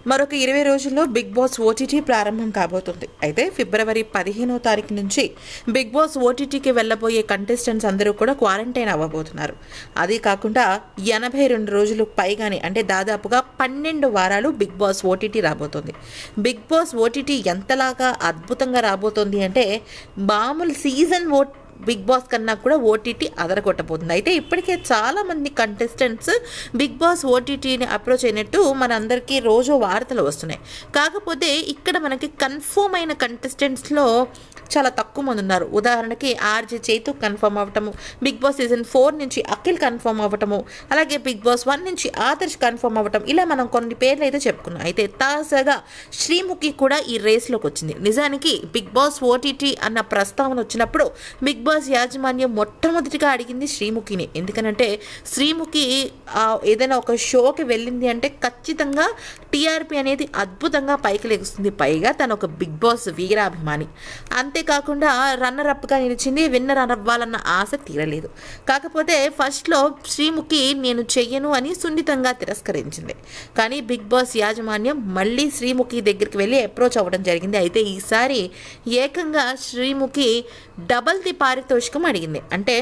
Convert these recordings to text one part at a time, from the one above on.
మరొక ఇరవై రోజుల్లో బిగ్ బాస్ ఓటీటీ ప్రారంభం కాబోతుంది అయితే ఫిబ్రవరి పదిహేనో తారీఖు నుంచి బిగ్ బాస్ ఓటీటీకి వెళ్ళబోయే కంటెస్టెంట్స్ అందరూ కూడా క్వారంటైన్ అవ్వబోతున్నారు అది కాకుండా ఎనభై రెండు రోజులు పైగానే అంటే దాదాపుగా పన్నెండు వారాలు బిగ్ బాస్ ఓటీటీ రాబోతుంది బిగ్ బాస్ ఓటీటీ ఎంతలాగా అద్భుతంగా రాబోతుంది అంటే మామూలు సీజన్ ఓ బిగ్ బాస్ కన్నా కూడా ఓటీటీ అదరగొట్టబోతుంది అయితే ఇప్పటికే చాలా మంది కంటెస్టెంట్స్ బిగ్ బాస్ ఓటీటీని అప్రోచ్ అయినట్టు మనందరికీ రోజు వార్తలు వస్తున్నాయి కాకపోతే ఇక్కడ మనకి కన్ఫర్మ్ అయిన కంటెస్టెంట్స్లో చాలా తక్కువ మంది ఉన్నారు ఉదాహరణకి ఆర్జే చైతు కన్ఫర్మ్ అవ్వటము బిగ్ బాస్ సీజన్ ఫోర్ నుంచి అఖిల్ కన్ఫర్మ్ అవ్వటము అలాగే బిగ్ బాస్ వన్ నుంచి ఆదర్శ్ కన్ఫర్మ్ అవ్వటం ఇలా మనం కొన్ని పేర్లు అయితే చెప్పుకున్నాం అయితే తాజాగా శ్రీముఖి కూడా ఈ రేస్లోకి వచ్చింది నిజానికి బిగ్ బాస్ ఓటీటీ అన్న ప్రస్తావన వచ్చినప్పుడు బిగ్ బాస్ యాజమాన్యం మొట్టమొదటిగా అడిగింది శ్రీముఖిని ఎందుకనంటే శ్రీముఖి ఆ, ఏదైనా ఒక షోకి వెళ్ళింది అంటే ఖచ్చితంగా టీఆర్పీ అనేది అద్భుతంగా పైకి లెగుస్తుంది పైగా తను ఒక బిగ్ బాస్ వీరాభిమాని అంతేకాకుండా రన్నర్ అప్గా నిలిచింది విన్నర్ అవ్వాలన్న ఆశ తీరలేదు కాకపోతే ఫస్ట్లో శ్రీముఖి నేను చెయ్యను అని సున్నితంగా తిరస్కరించింది కానీ బిగ్ బాస్ యాజమాన్యం మళ్ళీ శ్రీముఖి దగ్గరికి వెళ్ళి అప్రోచ్ అవ్వడం జరిగింది అయితే ఈసారి ఏకంగా శ్రీముఖి డబల్ ది పారితోషికం అడిగింది అంటే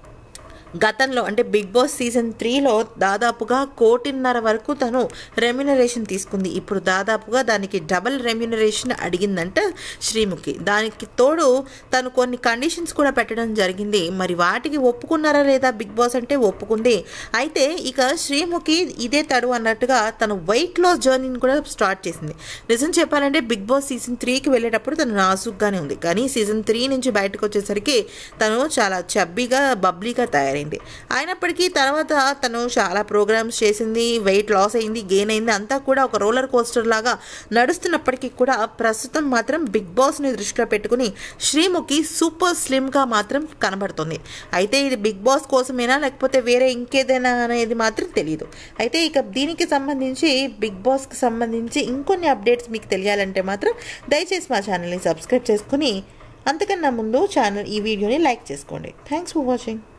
గతంలో అంటే బిగ్ బాస్ సీజన్ త్రీలో దాదాపుగా కోటిన్నర వరకు తను రెమ్యునరేషన్ తీసుకుంది ఇప్పుడు దాదాపుగా దానికి డబల్ రెమ్యునరేషన్ అడిగిందంట శ్రీముఖి దానికి తోడు తను కొన్ని కండిషన్స్ కూడా పెట్టడం జరిగింది మరి వాటికి ఒప్పుకున్నారా లేదా బిగ్ బాస్ అంటే ఒప్పుకుంది అయితే ఇక శ్రీముఖి ఇదే తడు అన్నట్టుగా తను వెయిట్ లాస్ జర్నీని కూడా స్టార్ట్ చేసింది నిజం చెప్పాలంటే బిగ్ బాస్ సీజన్ త్రీకి వెళ్ళేటప్పుడు తను నాసుగ్గానే ఉంది కానీ సీజన్ త్రీ నుంచి బయటకు వచ్చేసరికి తను చాలా చబ్బీగా బబ్లీగా తయారైంది అయినప్పటికీ తర్వాత తను చాలా ప్రోగ్రామ్స్ చేసింది వెయిట్ లాస్ అయింది గెయిన్ అయింది అంతా కూడా ఒక రోలర్ కోస్టర్ లాగా నడుస్తున్నప్పటికీ కూడా ప్రస్తుతం మాత్రం బిగ్ బాస్ని దృష్టిలో పెట్టుకుని శ్రీముఖి సూపర్ స్లిమ్గా మాత్రం కనబడుతుంది అయితే ఇది బిగ్ బాస్ కోసమేనా లేకపోతే వేరే ఇంకేదైనా అనేది మాత్రం తెలియదు అయితే ఇక దీనికి సంబంధించి బిగ్ బాస్కి సంబంధించి ఇంకొన్ని అప్డేట్స్ మీకు తెలియాలంటే మాత్రం దయచేసి మా ఛానల్ని సబ్స్క్రైబ్ చేసుకుని అంతకన్నా ముందు ఛానల్ ఈ వీడియోని లైక్ చేసుకోండి థ్యాంక్స్ ఫర్ వాచింగ్